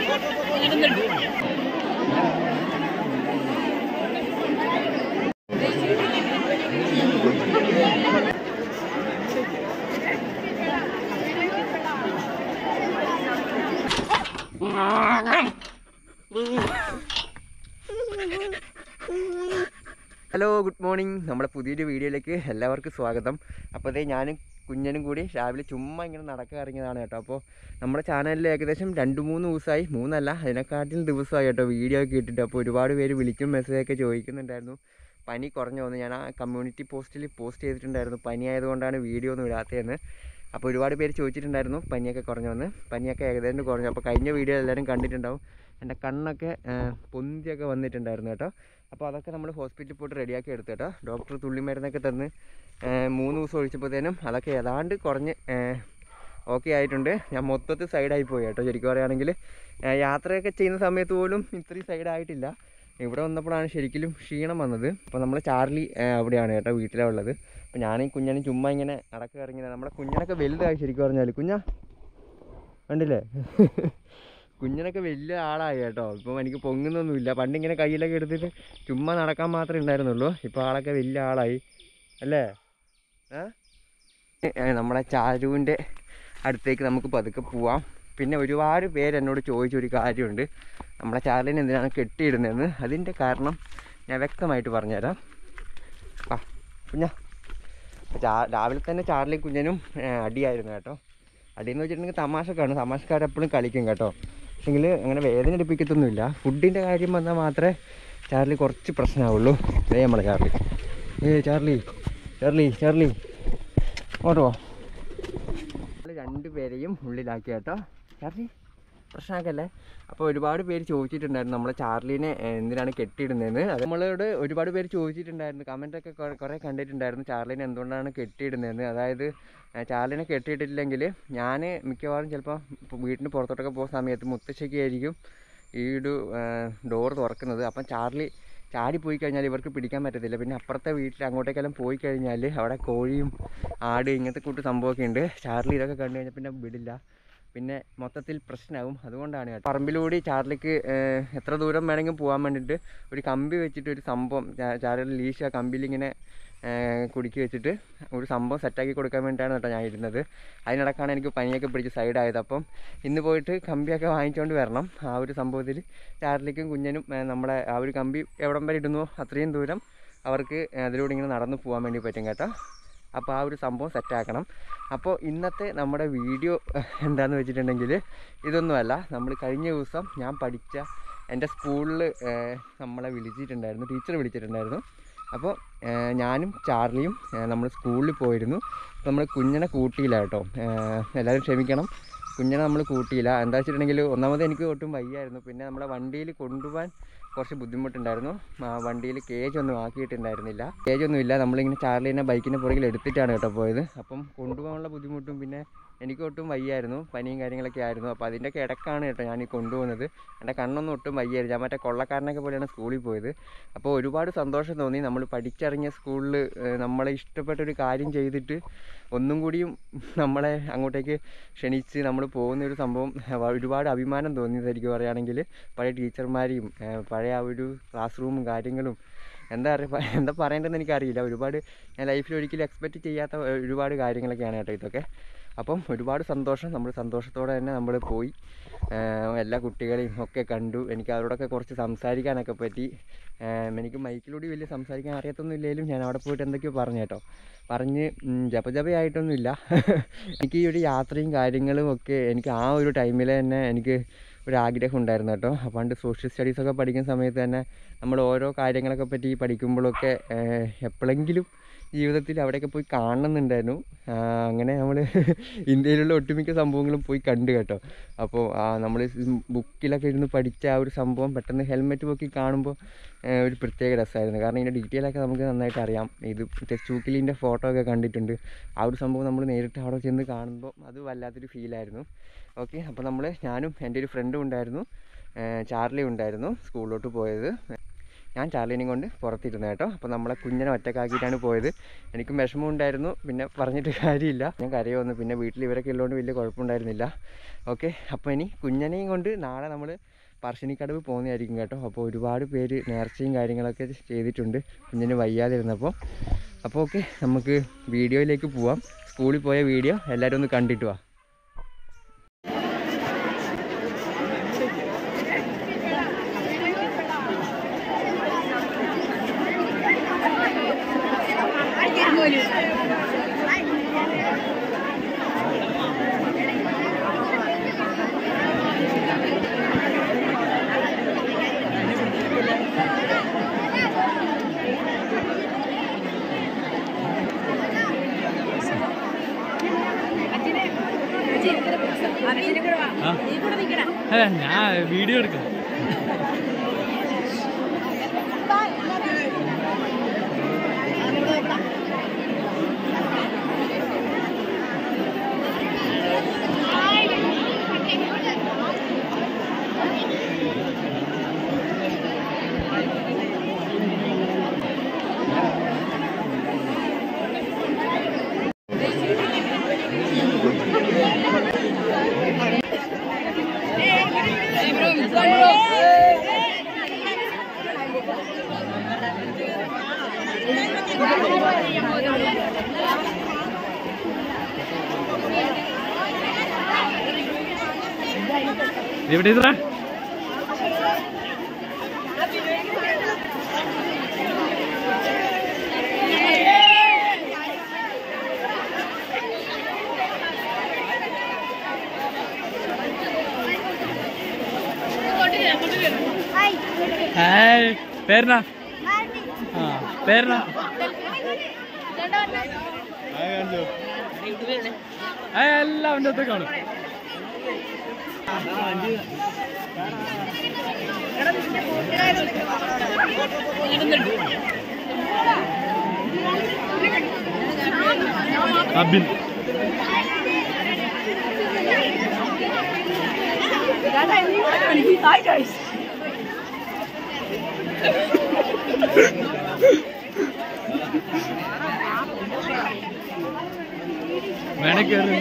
Hello good morning നമ്മുടെ പുതിയൊരു വീഡിയോയിലേക്ക് എല്ലാവർക്കും സ്വാഗതം അപ്പോൾ അതേ ഞാനും കുഞ്ഞനും കൂടി രാവിലെ ചുമ്മാ ഇങ്ങനെ നടക്കുക ഇറങ്ങിയതാണ് കേട്ടോ അപ്പോൾ നമ്മുടെ ചാനലിൽ ഏകദേശം രണ്ട് മൂന്ന് ദിവസമായി മൂന്നല്ല അതിനെക്കാട്ടിലും ദിവസമായി കേട്ടോ വീഡിയോ ഒക്കെ ഇട്ടിട്ട് അപ്പോൾ ഒരുപാട് പേര് വിളിക്കും മെസ്സേജൊക്കെ ചോദിക്കുന്നുണ്ടായിരുന്നു പനി കുറഞ്ഞു വന്നു ഞാൻ ആ കമ്മ്യൂണിറ്റി പോസ്റ്റിൽ പോസ്റ്റ് ചെയ്തിട്ടുണ്ടായിരുന്നു പനി ആയതുകൊണ്ടാണ് വീഡിയോ ഒന്നും ഇടാത്തതെന്ന് അപ്പോൾ ഒരുപാട് പേര് ചോദിച്ചിട്ടുണ്ടായിരുന്നു പനിയൊക്കെ കുറഞ്ഞു വന്ന് പനിയൊക്കെ ഏകദേശം കുറഞ്ഞു അപ്പോൾ കഴിഞ്ഞ വീഡിയോ എല്ലാവരും കണ്ടിട്ടുണ്ടാവും എൻ്റെ കണ്ണൊക്കെ ആ, പൊന്തിയൊക്കെ വന്നിട്ടുണ്ടായിരുന്നു കേട്ടോ അപ്പോൾ അതൊക്കെ നമ്മൾ ഹോസ്പിറ്റലിൽ പോയിട്ട് റെഡിയാക്കി എടുത്തു കേട്ടോ ഡോക്ടർ തുള്ളിമരുന്നൊക്കെ തന്ന് ആ, മൂന്ന് ദിവസം ഒഴിച്ചപ്പോഴത്തേനും അതൊക്കെ ഏതാണ്ട് കുറഞ്ഞ് ഓക്കെ ആയിട്ടുണ്ട് ഞാൻ മൊത്തത്തിൽ സൈഡായി പോയി കേട്ടോ ശരിക്കും പറയുകയാണെങ്കിൽ ആ, യാത്രയൊക്കെ ചെയ്യുന്ന സമയത്ത് പോലും ഇത്രയും സൈഡായിട്ടില്ല ഇവിടെ വന്നപ്പോഴാണ് ശരിക്കും ക്ഷീണം വന്നത് അപ്പോൾ നമ്മൾ ചാർലി ആ, അവിടെയാണ് കേട്ടോ വീട്ടിലാണ് ഉള്ളത് അപ്പോൾ ഞാനും കുഞ്ഞനും ചുമ്മാ ഇങ്ങനെ നടക്കുക ഇറങ്ങിയത് നമ്മുടെ കുഞ്ഞനൊക്കെ വലുതായി ശരിക്കും പറഞ്ഞാൽ കുഞ്ഞാ കണ്ടില്ലേ കുഞ്ഞനൊക്കെ വലിയ ആളായി കേട്ടോ ഇപ്പം എനിക്ക് പൊങ്ങുന്നൊന്നുമില്ല പണ്ടിങ്ങനെ കയ്യിലൊക്കെ എടുത്തിട്ട് ചുമ്മാ നടക്കാൻ മാത്രമേ ഉണ്ടായിരുന്നുള്ളൂ ഇപ്പോൾ ആളൊക്കെ വലിയ ആളായി അല്ലേ ഏ? ഏ, നമ്മളെ ചാരുവിൻ്റെ അടുത്തേക്ക് നമുക്ക് പതുക്കെ പോവാം പിന്നെ ഒരുപാട് പേര് എന്നോട് ചോദിച്ചൊരു കാര്യമുണ്ട് നമ്മളെ ചാർലിനെ എന്തിനാണ് കെട്ടിയിടുന്നതെന്ന് അതിൻ്റെ കാരണം ഞാൻ വ്യക്തമായിട്ട് പറഞ്ഞുതരാം ആ കുഞ്ഞാ ചാ രാവിലെ തന്നെ ചാർലി കുഞ്ഞനും ഏ, അടിയായിരുന്നു കേട്ടോ അടിയെന്ന് വെച്ചിട്ടുണ്ടെങ്കിൽ തമാശക്കാണ് തമാശക്കാരെപ്പോഴും കളിക്കും കേട്ടോ പക്ഷെങ്കിൽ അങ്ങനെ വേദന എടുപ്പിക്കത്തൊന്നുമില്ല ഫുഡിൻ്റെ കാര്യം വന്നാൽ മാത്രമേ ചാർലി കുറച്ച് പ്രശ്നമാവുള്ളൂ അതേ നമ്മളെ ചാർലി ഏ ചാർലി ചാർലി ചാർലി ഓട്ടോ രണ്ട് പേരെയും ഉള്ളിലാക്കി കേട്ടോ ചാർലി പ്രശ്നമാക്കല്ലേ അപ്പോൾ ഒരുപാട് പേര് ചോദിച്ചിട്ടുണ്ടായിരുന്നു നമ്മളെ ചാർലിനെ ഏഹ്, എന്തിനാണ് കെട്ടിയിടുന്നതെന്ന് അത് നമ്മളോട് ഒരുപാട് പേര് ചോദിച്ചിട്ടുണ്ടായിരുന്നു കമൻറ്റൊക്കെ കുറേ കണ്ടിട്ടുണ്ടായിരുന്നു ചാർലിനെ എന്തുകൊണ്ടാണ് കെട്ടിയിടുന്നതെന്ന് അതായത് ഏഹ്, ചാർലിനെ കെട്ടിയിട്ടില്ലെങ്കിൽ ഞാൻ മിക്കവാറും ചിലപ്പോൾ ഇപ്പോൾ വീട്ടിന് പുറത്തോട്ടൊക്കെ പോകുന്ന സമയത്ത് മുത്തശ്ശിക്ക് ആയിരിക്കും ഈ ഒരു ഡോർ തുറക്കുന്നത് അപ്പം ചാർലി ചാടി പോയി കഴിഞ്ഞാൽ ഇവർക്ക് പിടിക്കാൻ പറ്റത്തില്ല പിന്നെ അപ്പുറത്തെ വീട്ടിൽ അങ്ങോട്ടേക്കെല്ലാം പോയി കഴിഞ്ഞാൽ അവിടെ കോഴിയും ആട് ഇങ്ങനത്തെ കൂട്ട് സംഭവമൊക്കെ ഉണ്ട് ചാർലി ഇതൊക്കെ കണ്ടു കഴിഞ്ഞാൽ പിന്നെ വിടില്ല പിന്നെ മൊത്തത്തിൽ പ്രശ്നമാവും അതുകൊണ്ടാണ് കേട്ടോ പറമ്പിലൂടെ ചാർലിക്ക് ഏഹ്, എത്ര ദൂരം വേണമെങ്കിലും പോകാൻ വേണ്ടിയിട്ട് ഒരു കമ്പി വെച്ചിട്ട് ഒരു സംഭവം ചാ- ചാർലി ലീശ കമ്പിയിൽ ഇങ്ങനെ ഏഹ്, കുടുക്കി വെച്ചിട്ട് ഒരു സംഭവം സെറ്റാക്കി കൊടുക്കാൻ വേണ്ടിയിട്ടാണ് കേട്ടോ ഞാൻ ഇരുന്നത് അതിനിടക്കാണ് എനിക്ക് പനിയൊക്കെ പിടിച്ച് സൈഡായത് അപ്പം ഇന്ന് പോയിട്ട് കമ്പിയൊക്കെ വാങ്ങിച്ചുകൊണ്ട് വരണം ആ ഒരു സംഭവത്തിൽ ചാർലിക്കും കുഞ്ഞനും ഏഹ്, നമ്മുടെ ആ ഒരു കമ്പി എവിടം വരെ ഇടുന്നു അത്രയും ദൂരം അവർക്ക് അതിലൂടെ ഇങ്ങനെ നടന്നു പോകാൻ വേണ്ടി പറ്റും കേട്ടോ അപ്പോൾ ആ ഒരു സംഭവം സെറ്റാക്കണം അപ്പോൾ ഇന്നത്തെ നമ്മുടെ വീഡിയോ എന്താണെന്ന് വെച്ചിട്ടുണ്ടെങ്കിൽ ഇതൊന്നുമല്ല നമ്മൾ കഴിഞ്ഞ ദിവസം ഞാൻ പഠിച്ച എൻ്റെ സ്കൂളിൽ നമ്മളെ വിളിച്ചിട്ടുണ്ടായിരുന്നു ടീച്ചർ വിളിച്ചിട്ടുണ്ടായിരുന്നു അപ്പോൾ ഏഹ്, ഞാനും ചാർലിയും നമ്മൾ സ്കൂളിൽ പോയിരുന്നു നമ്മൾ കുഞ്ഞിനെ കൂട്ടിയില്ല കേട്ടോ ഏഹ്, എല്ലാവരും ക്ഷമിക്കണം കുഞ്ഞിനെ നമ്മൾ കൂട്ടിയില്ല എന്താ വെച്ചിട്ടുണ്ടെങ്കിൽ ഒന്നാമത് എനിക്ക് ഒട്ടും വയ്യായിരുന്നു പിന്നെ നമ്മളെ വണ്ടിയിൽ കൊണ്ടുപോകാൻ കുറച്ച് ബുദ്ധിമുട്ടുണ്ടായിരുന്നു ആ, വണ്ടിയിൽ കേജ് ഒന്നും ആക്കിയിട്ടുണ്ടായിരുന്നില്ല കേജ് ഒന്നും ഇല്ല നമ്മളിങ്ങനെ ചാർലിനെ ബൈക്കിൻ്റെ പുറകിൽ എടുത്തിട്ടാണ് കേട്ടോ പോയത് അപ്പം കൊണ്ടുപോകാനുള്ള ബുദ്ധിമുട്ടും പിന്നെ എനിക്ക് ഒട്ടും വയ്യായിരുന്നു പനിയും കാര്യങ്ങളൊക്കെ ആയിരുന്നു അപ്പോൾ അതിൻ്റെയൊക്കെ ഇടക്കാണ് കേട്ടോ ഞാൻ ഈ കൊണ്ടുപോകുന്നത് എൻ്റെ കണ്ണൊന്നും ഒട്ടും വയ്യായിരുന്നു ഞാൻ മറ്റേ കൊള്ളക്കാരനൊക്കെ പോലെയാണ് സ്കൂളിൽ പോയത് അപ്പോൾ ഒരുപാട് സന്തോഷം തോന്നി നമ്മൾ പഠിച്ചിറങ്ങിയ സ്കൂളിൽ നമ്മളെ ഇഷ്ടപ്പെട്ട ഒരു കാര്യം ചെയ്തിട്ട് ഒന്നും കൂടിയും നമ്മളെ അങ്ങോട്ടേക്ക് ക്ഷണിച്ച് നമ്മൾ പോകുന്ന ഒരു സംഭവം വ- ഒരുപാട് അഭിമാനം തോന്നി ശരിക്കും പറയുകയാണെങ്കിൽ പഴയ ടീച്ചർമാരെയും ഏഹ്, പഴയ ആ ഒരു ക്ലാസ് റൂമും കാര്യങ്ങളും എന്താ പറയുക എന്താ പറയേണ്ടതെന്ന് എനിക്കറിയില്ല ഒരുപാട് ഞാൻ ലൈഫിൽ ഒരിക്കലും എക്സ്പെക്റ്റ് ചെയ്യാത്ത ഒരുപാട് കാര്യങ്ങളൊക്കെയാണ് കേട്ടോ ഇതൊക്കെ അപ്പം ഒരുപാട് സന്തോഷം നമ്മൾ സന്തോഷത്തോടെ തന്നെ നമ്മൾ പോയി ഏഹ് എല്ലാ കുട്ടികളെയും ഒക്കെ കണ്ടു എനിക്ക് അവരോടൊക്കെ കുറച്ച് സംസാരിക്കാനൊക്കെ പറ്റി ഏഹ് എനിക്ക് മൈക്കിലൂടെ വലിയ സംസാരിക്കാൻ അറിയത്തൊന്നും ഇല്ലെങ്കിലും ഞാൻ അവിടെ പോയിട്ട് എന്തൊക്കെയോ പറഞ്ഞു കേട്ടോ പറഞ്ഞ് ഉം, ജപജപയായിട്ടൊന്നുമില്ല എനിക്ക് ഈ ഒരു യാത്രയും കാര്യങ്ങളും ഒക്കെ എനിക്ക് ആ ഒരു ടൈമിൽ തന്നെ എനിക്ക് ഒരു ആഗ്രഹം ഉണ്ടായിരുന്നു കേട്ടോ പണ്ട് സോഷ്യൽ സ്റ്റഡീസൊക്കെ പഠിക്കുന്ന സമയത്ത് തന്നെ നമ്മൾ ഓരോ കാര്യങ്ങളൊക്കെ പറ്റി പഠിക്കുമ്പോഴൊക്കെ ഏഹ്, എപ്പോഴെങ്കിലും ജീവിതത്തിൽ അവിടെയൊക്കെ പോയി കാണണമെന്നുണ്ടായിരുന്നു ആ, അങ്ങനെ നമ്മൾ ഇന്ത്യയിലുള്ള ഒട്ടുമിക്ക സംഭവങ്ങളും പോയി കണ്ടു കേട്ടോ അപ്പോൾ നമ്മൾ ബുക്കിലൊക്കെ ഇരുന്ന് പഠിച്ച ആ ഒരു സംഭവം പെട്ടെന്ന് ഹെൽമെറ്റ് പൊക്കി കാണുമ്പോൾ ഏഹ്, ഒരു പ്രത്യേക രസമായിരുന്നു കാരണം ഇതിൻ്റെ ഡീറ്റെയിൽ ഒക്കെ നമുക്ക് നന്നായിട്ട് അറിയാം ഇത് ടെസ്റ്റ് ബുക്കിലിൻ്റെ ഫോട്ടോ ഒക്കെ കണ്ടിട്ടുണ്ട് ആ ഒരു സംഭവം നമ്മൾ നേരിട്ട് അവിടെ ചെന്ന് കാണുമ്പോൾ അത് വല്ലാത്തൊരു ഫീലായിരുന്നു ഓക്കെ അപ്പോൾ നമ്മൾ ഞാനും എൻ്റെ ഒരു ഫ്രണ്ടും ഉണ്ടായിരുന്നു ഏഹ്, ചാർലി ഉണ്ടായിരുന്നു സ്കൂളിലോട്ട് പോയത് ഞാൻ ചാർലിനെയും കൊണ്ട് പുറത്തിരുന്നു കേട്ടോ അപ്പോൾ നമ്മളെ കുഞ്ഞിനെ ഒറ്റക്കാക്കിയിട്ടാണ് പോയത് എനിക്കും വിഷമം ഉണ്ടായിരുന്നു പിന്നെ പറഞ്ഞിട്ട് കാര്യമില്ല ഞാൻ കരയോ വന്നു പിന്നെ വീട്ടിൽ ഇവരൊക്കെ ഉള്ളതുകൊണ്ട് വലിയ കുഴപ്പമുണ്ടായിരുന്നില്ല ഓക്കെ അപ്പോൾ ഇനി കുഞ്ഞനെയും കൊണ്ട് നാളെ നമ്മൾ പറശ്ശിനിക്കടവ് പോകുന്നതായിരിക്കും കേട്ടോ അപ്പോൾ ഒരുപാട് പേര് നേർച്ചയും കാര്യങ്ങളൊക്കെ ചെയ്തിട്ടുണ്ട് കുഞ്ഞിന് വയ്യാതിരുന്നപ്പോൾ അപ്പോൾ ഓക്കെ നമുക്ക് വീഡിയോയിലേക്ക് പോവാം സ്കൂളിൽ പോയ വീഡിയോ എല്ലാവരും ഒന്ന് കണ്ടിട്ട് വാ അല്ല ഞാൻ വീഡിയോ എടുക്കാം എവിടെ ഇത്ര ഹായ് പേരെന്നാ ആ പേരെന്നാ ആ എല്ലാം അവൻ്റെ അടുത്ത് കാണും അബിൻ വേണേ കയറി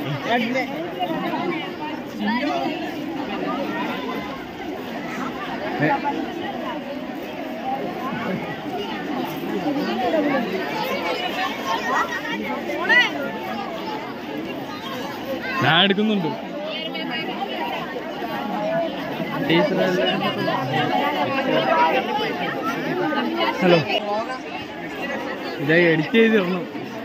ഞാൻ എടുക്കുന്നുണ്ട് ഹലോ ഇതായി എഡിറ്റ് ചെയ്ത് തരണം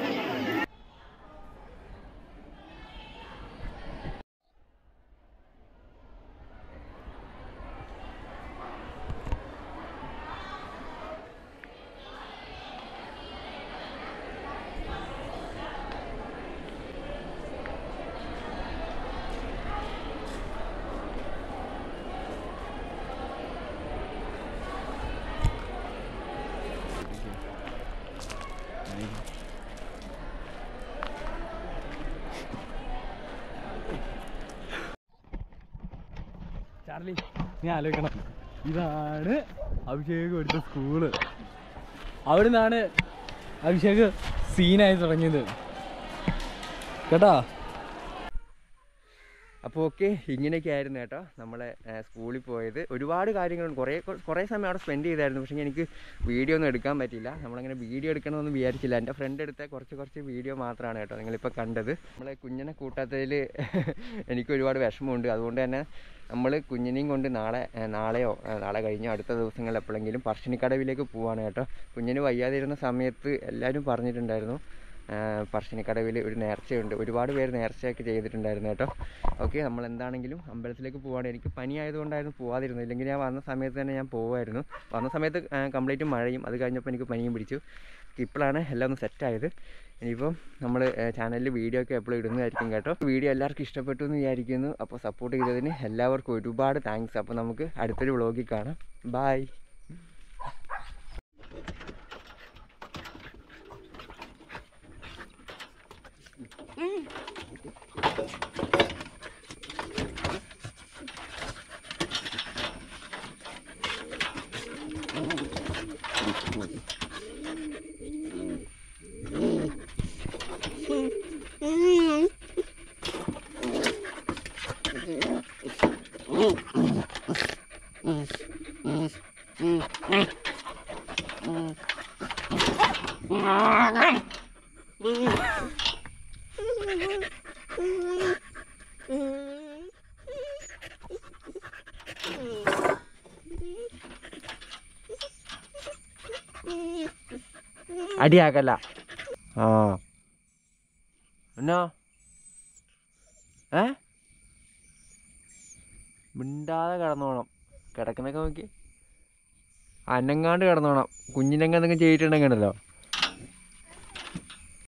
ചാർലി നീ ആലോചിക്കണം ഇതാണ് അഭിഷേക് എടുത്ത സ്കൂള് അവിടെ നിന്നാണ് അഭിഷേക് സീനായി തുടങ്ങിയത് കേട്ടാ അപ്പോൾ ഓക്കെ ഇങ്ങനെയൊക്കെ ആയിരുന്നു കേട്ടോ നമ്മളെ ഏഹ്, സ്കൂളിൽ പോയത് ഒരുപാട് കാര്യങ്ങളുണ്ട് കുറേ കുറേ സമയം അവിടെ സ്പെൻഡ് ചെയ്തായിരുന്നു പക്ഷേ എനിക്ക് വീഡിയോ ഒന്നും എടുക്കാൻ പറ്റില്ല നമ്മളങ്ങനെ വീഡിയോ എടുക്കണമെന്ന് വിചാരിച്ചില്ല എൻ്റെ ഫ്രണ്ട് എടുത്ത കുറച്ച് കുറച്ച് വീഡിയോ മാത്രമാണ് കേട്ടോ നിങ്ങളിപ്പോൾ കണ്ടത് നമ്മളെ കുഞ്ഞിനെ കൂട്ടാത്തതിൽ എനിക്ക് ഒരുപാട് വിഷമമുണ്ട് അതുകൊണ്ട് തന്നെ നമ്മൾ കുഞ്ഞിനെയും കൊണ്ട് നാളെ ഏഹ്, നാളെയോ ഏഹ്, നാളെ കഴിഞ്ഞോ അടുത്ത ദിവസങ്ങളിൽ എപ്പോഴെങ്കിലും പറശ്ശിനിക്കടവിലേക്ക് പോവാണ് കേട്ടോ കുഞ്ഞിന് വയ്യാതിരുന്ന സമയത്ത് എല്ലാവരും പറഞ്ഞിട്ടുണ്ടായിരുന്നു പറശ്ശിനിക്കടവിൽ ഒരു നേർച്ചയുണ്ട് ഒരുപാട് പേര് നേർച്ചയൊക്കെ ചെയ്തിട്ടുണ്ടായിരുന്നു കേട്ടോ ഓക്കെ നമ്മൾ എന്താണെങ്കിലും അമ്പലത്തിലേക്ക് പോവാണ് എനിക്ക് പനി ആയതുകൊണ്ടായിരുന്നു പോവാതിരുന്നത് ഇല്ലെങ്കിൽ ഞാൻ വന്ന സമയത്ത് തന്നെ ഞാൻ പോവായിരുന്നു വന്ന സമയത്ത് കംപ്ലീറ്റ് മഴയും അത് കഴിഞ്ഞപ്പോൾ എനിക്ക് പനിയും പിടിച്ചു ഇപ്പോഴാണ് എല്ലാം ഒന്ന് സെറ്റായത് ഇനിയിപ്പം നമ്മൾ ചാനലിൽ വീഡിയോ ഒക്കെ എപ്പോഴും ഇടുന്നതായിരിക്കും കേട്ടോ വീഡിയോ എല്ലാവർക്കും ഇഷ്ടപ്പെട്ടു എന്ന് വിചാരിക്കുന്നു അപ്പോൾ സപ്പോർട്ട് ചെയ്തതിന് എല്ലാവർക്കും ഒരുപാട് താങ്ക്സ് അപ്പോൾ നമുക്ക് അടുത്തൊരു വ്ളോഗിൽ കാണാം ബായ് അടിയാക്കല്ല ആ എന്നാ ഏ മിണ്ടാതെ കിടന്നോണം കിടക്കുന്നൊക്കെ നോക്കി അനങ്ങാണ്ട് കിടന്നോണം കുഞ്ഞിനെങ്ങ എന്തെങ്കിലും ചെയ്തിട്ടുണ്ടെങ്കിൽ ഉണ്ടല്ലോ